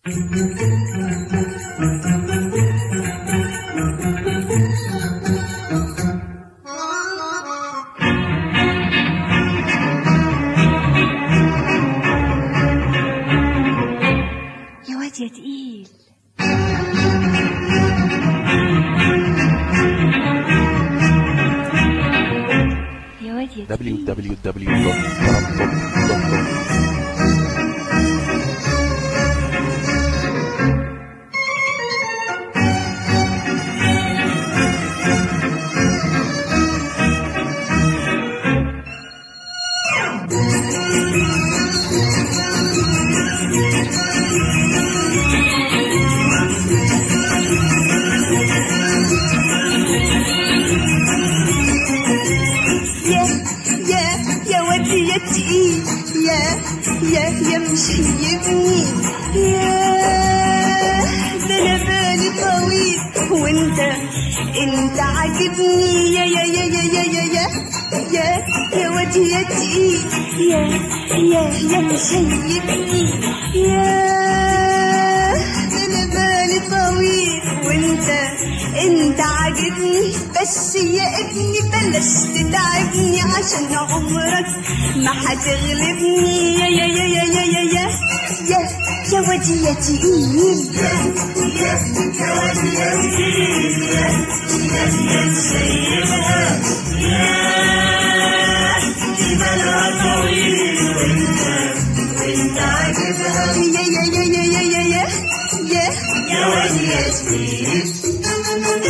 يا واد يا تقيل يا واد يا تقيل www.tarabpop.com يا يا يا ودي يا تقيل يا يا يا مشيبني يا ده انا بالي طويل وانت انت عاجبني يا يا يا يا يا يا يا يا يا ودي يا تقيل يا يا يا مشيبني يا ده انا بالي طويل وانت انت عاجبني بس يا ابني بلاش تتعبني عشان عمرك ما هتغلبني يا يا يا يا يا يا يا يا يا ودي يا تقيل يا يا يا يا يا يا يا يا يا ودي يا تقيل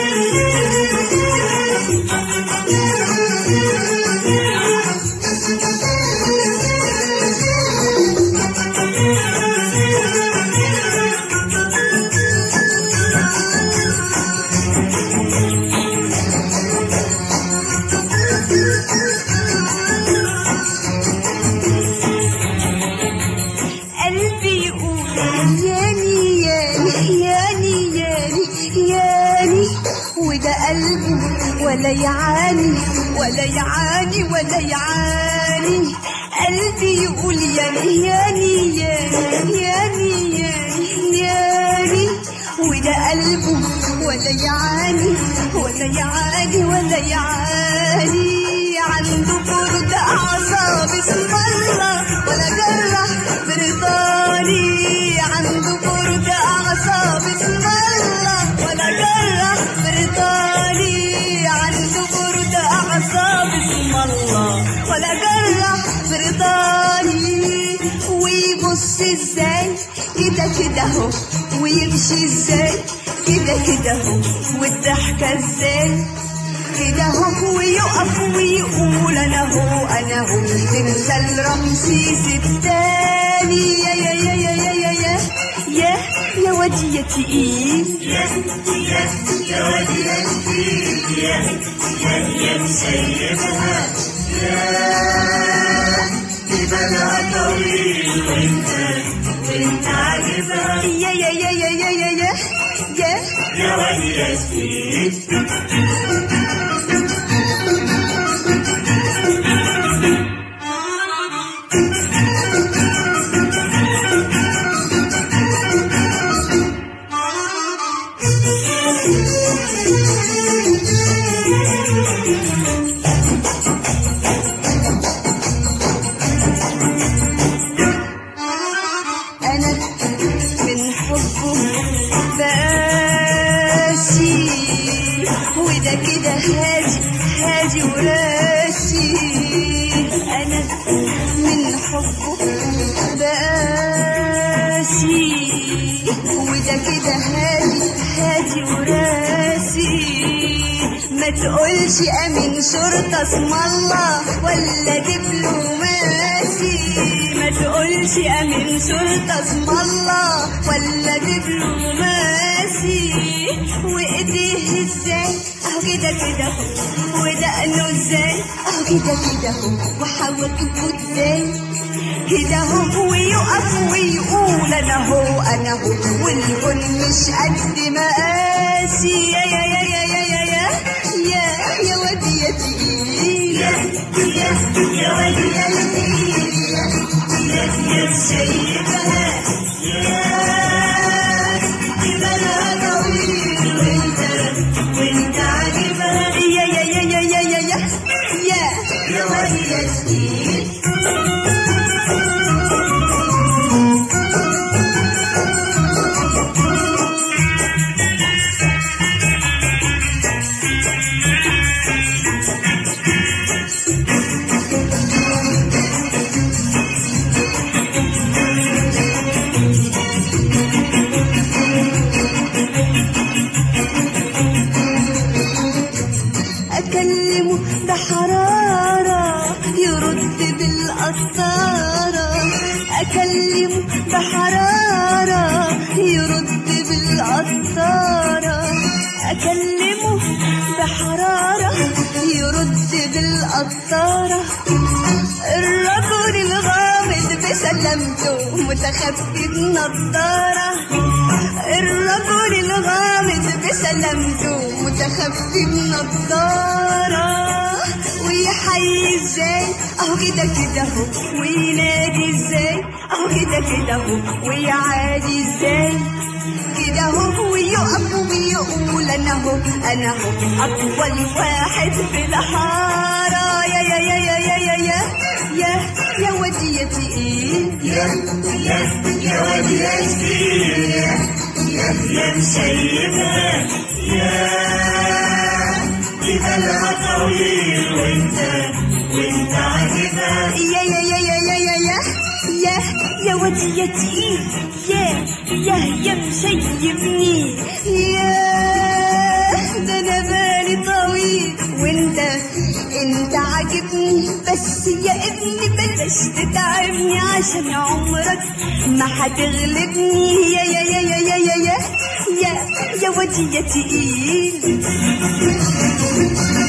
قلبي يقول ياني ياني ياني ياني ياني وده قلبه ولا يعاني ولا يعاني ولا يعاني قلبي يقول ياني ياني ياني ياني ياني ياني وده قلبه ولا يعاني ولا يعاني ولا يعاني عنده برد أعصاب اسم الله ولا جرح برضاني عنده برد أعصاب اسم الله ولا جرح برضاني عنده برد أعصاب اسم الله ولا جرح برضاني ويبص ازاي كده كده اهو ويمشي ازاي كده كده اهو والضحكة ازاي كده هو ويقف ويقول انا هو انا هو تمثال رمسيس التاني يا يا يا يا يا يا يا يا يا ودي يا تقيل يا يا يا يا يا يا يا يا انا من حبه بقاسي وده كده هادي هادي وراسي انا من حبه بقاسي وده كده هادي هادي وراسي ما تقولش امين شرطة اسم الله ولا دبلوماسي ما تقولش امين شرطة اسم الله ولا دبلوماسي وايديه ازاي اهو كده كده اهو ودقنه ازاي اهو كده كده اهو وحواجبه ازاي كده هو ويقف ويقول انا هو انا هو والكون مش قد مقاسي يا يا يا يا يا يا يا يا يا ودي يا تقيل يا يا يا ودي يا تقيل يا يا يا سيدها يا بسلامته متخفي بنضارة الرجل الغامض بسلامته متخفي بنضارة ويحيي ازاي اهو كده كده اهو وينادي ازاي اهو كده كده اهو ويعادي ازاي كده اهو ويقف ويقول انا اهو انا اهو اطول واحد في الحاره يا يا يا يا يا يا يا يا يا ودي يا تقيل يا يا يا واد يا سكين يا يا يا مسيبها يا جبالها طويل وانت وانت عاجبها يا يا يا يا يا يا يا يا يا ودي يا تقيل يا يا يا مسيبني يا ده انا بالي طويل وانت انت عاجبني بس يا ابني بلاش تتعبني عشان عمرك ما هتغلبني يا يا يا يا يا يا يا يا يا ودي يا تقيل